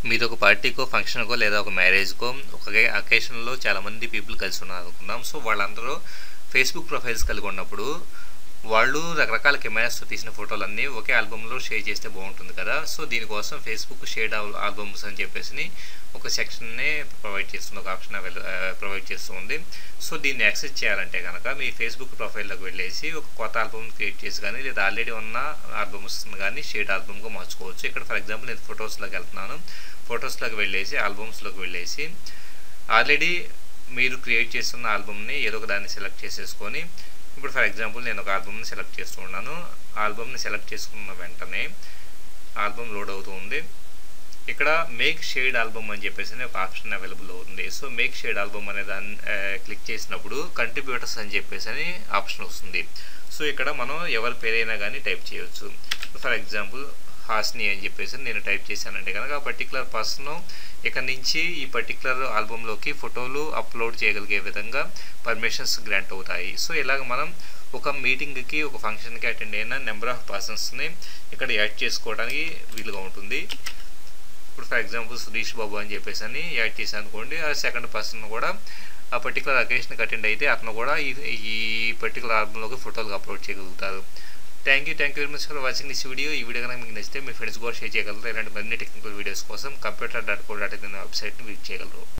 మీది ఒక పార్టీకో ఫంక్షన్కో లేదా ఒక మ్యారేజ్కో ఒక అకేషన్లో చాలామంది పీపుల్ కలిసి ఉన్నారు అనుకుందాం సో వాళ్ళందరూ ఫేస్బుక్ ప్రొఫైల్స్ కలిగి ఉన్నప్పుడు వాళ్ళు రకరకాల కెమెరాస్తో తీసిన ఫోటోలన్నీ ఒకే ఆల్బమ్లో షేర్ చేస్తే బాగుంటుంది కదా సో దీనికోసం ఫేస్బుక్ షేడ్ ఆల్బమ్స్ అని చెప్పేసి ఒక సెక్షన్నే ప్రొవైడ్ చేస్తుంది ఒక ఆప్షన్ ప్రొవైడ్ చేస్తూ ఉంది సో దీన్ని యాక్సెస్ చేయాలంటే కనుక మీ ఫేస్బుక్ ప్రొఫైల్లోకి వెళ్ళేసి ఒక కొత్త ఆల్బమ్ క్రియేట్ చేసి కానీ లేదా ఆల్రెడీ ఉన్న ఆల్బమ్స్ కానీ షేడ్ ఆల్బమ్గా మార్చుకోవచ్చు ఇక్కడ ఫర్ ఎగ్జాంపుల్ నేను ఫొటోస్లోకి వెళ్తున్నాను ఫొటోస్లోకి వెళ్ళేసి ఆల్బమ్స్లోకి వెళ్ళేసి ఆల్రెడీ మీరు క్రియేట్ చేస్తున్న ఆల్బమ్ని ఏదో ఒక దాన్ని సెలెక్ట్ చేసేసుకొని ఇప్పుడు ఫర్ ఎగ్జాంపుల్ నేను ఒక ఆల్బమ్ని సెలెక్ట్ చేస్తూ ఉన్నాను ఆల్బమ్ని సెలెక్ట్ చేసుకున్న వెంటనే ఆల్బమ్ లోడ్ అవుతూ ఉంది ఇక్కడ మేక్ షేడ్ ఆల్బమ్ అని చెప్పేసి ఒక ఆప్షన్ అవైలబుల్ అవుతుంది సో మేక్ షేడ్ ఆల్బమ్ అనే దాన్ని క్లిక్ చేసినప్పుడు కంట్రిబ్యూటర్స్ అని చెప్పేసి అని ఆప్షన్ వస్తుంది సో ఇక్కడ మనం ఎవరి పేరైనా కానీ టైప్ చేయొచ్చు ఫర్ ఎగ్జాంపుల్ హాస్ని అని చెప్పేసి నేను టైప్ చేశానంటే కనుక ఆ పర్టికులర్ పర్సన్ ఇక్కడ నుంచి ఈ పర్టికులర్ ఆల్బంలోకి ఫోటోలు అప్లోడ్ చేయగలిగే విధంగా పర్మిషన్స్ గ్రాంట్ అవుతాయి సో ఇలాగ మనం ఒక మీటింగ్కి ఒక ఫంక్షన్కి అటెండ్ అయిన నెంబర్ ఆఫ్ పర్సన్స్ని ఇక్కడ యాడ్ చేసుకోవడానికి వీలుగా ఉంటుంది ఇప్పుడు ఫర్ ఎగ్జాంపుల్ సుధీష్ బాబు అని చెప్పేసి అని యాడ్ చేశాను అనుకోండి ఆ సెకండ్ పర్సన్ కూడా ఆ పర్టికులర్ అకేషన్కి అటెండ్ అయితే అతను కూడా ఈ ఈ పర్టికులర్ ఆల్బంలోకి ఫోటోలు అప్లోడ్ చేయగలుగుతారు thank you thank you very much for watching this video ఈ వీడియో కనుక మీకు నచ్చితే మీ ఫ్రెండ్స్ కూడా షేర్ చేయగలరు ఇలాంటి మరిన్ని టెక్నికల్ వీడియోస్ కోసం computer dot co dot in వెబ్సైట్ని విజిట్ చేయగలరు